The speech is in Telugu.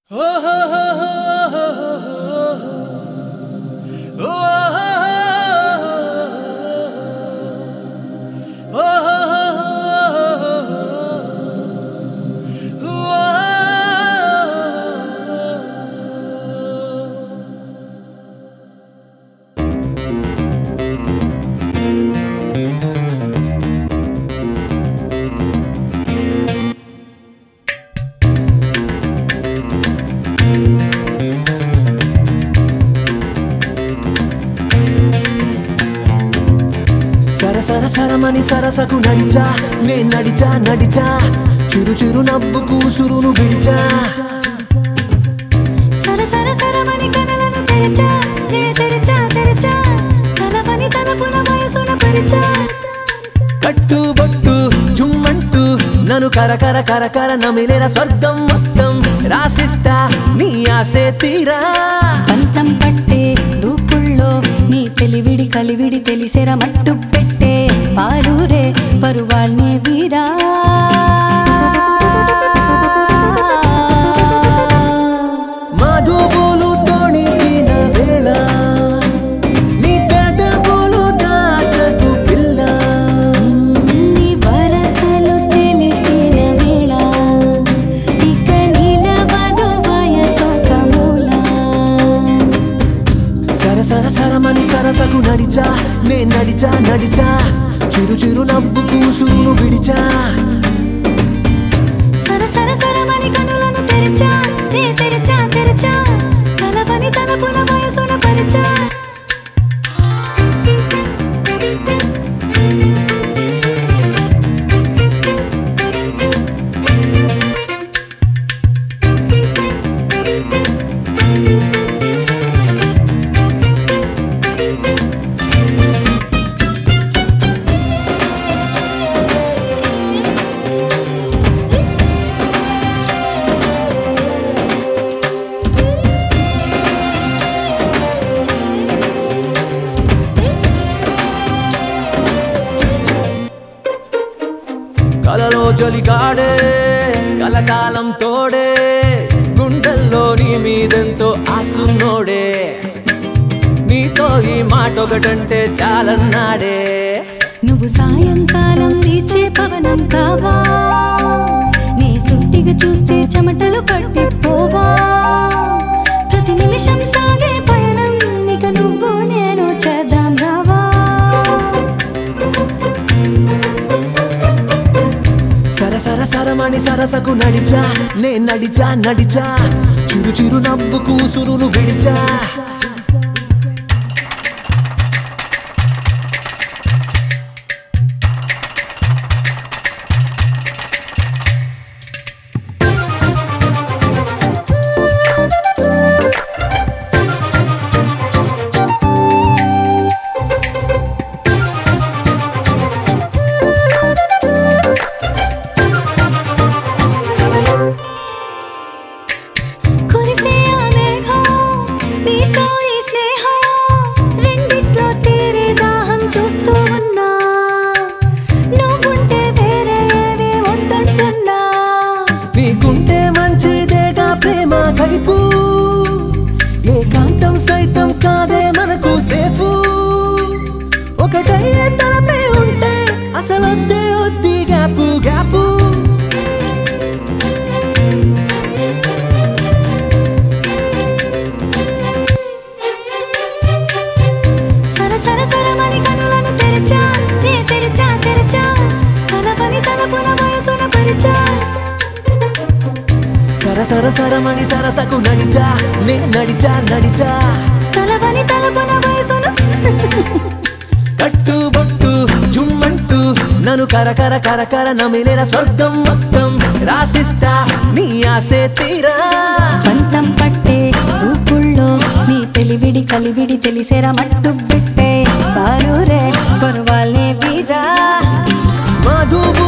సర సర సరమని సరసకు నడిచా నే నడిచా నడిచా చిరు చిరు నవ్వుకు సురును విడిచా సర సర సరమని కనులను తెరచా నే తెరచా తెరచా తలపని తలపున వయసున పరిచా కట్టు బొట్టు జుమ్మంటూ నన్ను కరకర కరకర నమిలేన స్వర్గం మొత్తం రాసిస్తా నీ ఆసే తీరా పంతం పట్టే దూకుల్లో నీ తెలివిడి కలివిడి తెలిసేర మట్టు పెట్టే పారూరే పరువాళ్నే వీరా మధుబోలు తోణికిన వేళ నీ పెదవులు దాచకు పిల్ల నీ వరసలు తెలిసిన వేళ ఇక నిలవదు వయసొక మూల సర సర సరమని సరసకు నడిచా నే నడిచా నడిచా చిరు చిరు నవ్వుకు సురును విడిచా సర సర సరమని కనులను తెరచా నే తెరచా తెరచా తలపని తలపున వయసున పరిచా కలలో జొలిగాడే కలకాలం తోడే గుండెల్లో నీ మీదెంతో ఆసున్నోడే నీతో ఈ మాట ఒకటంటే చాలన్నాడే నువ్వు సాయంకాలం వీచే పవనం కావా నీ సుట్టిగా చూస్తే చెమటలు పట్టిపోవా ప్రతి నిమిషం సాగే పయనం ఇక నువ్వు నేను చేద్దాం రావా సర సర సరమణి సరసకు నడిచా నే నడిచా నడిచా చిరు చిరు నవ్వుకు సురును విడిచా కురిసే ఆ మేఘం నీతో ఈ స్నేహం రెండిట్లో తీరే దాహం చూస్తూ ఉన్నా నువ్వుంటే వేరే ఏవి వద్దంటున్నా నీకుంటే మంచిదేగా ప్రేమ కైపు ఏకాంతం సైతం కాదే మనకు సేఫు ఒకటయ్యే తలపై ఉంటే అసలొద్దే వద్ది గ్యాపు గ్యాపు సర సర సరమని కనులను తెరచా నే తెరచా తెరచా తలపని తలపున వయసున పరిచా సర సర సరమణి సరసకు నడిచా నే నడిచా నడిచా తలపని తలపున వయసున కట్టు బొట్టు జుమ్మంటూ నన్ను కరకర కరకర నమిలేన స్వర్గం మొత్తం రాసిస్తా నీ ఆసే తీరా పంతం పట్టే దూకుల్లో నీ తెలివిడి కలివిడి తెలిసేరా మట్టు పెట్టే పారూరే కొనువాళ్ళే వీరా మధుబు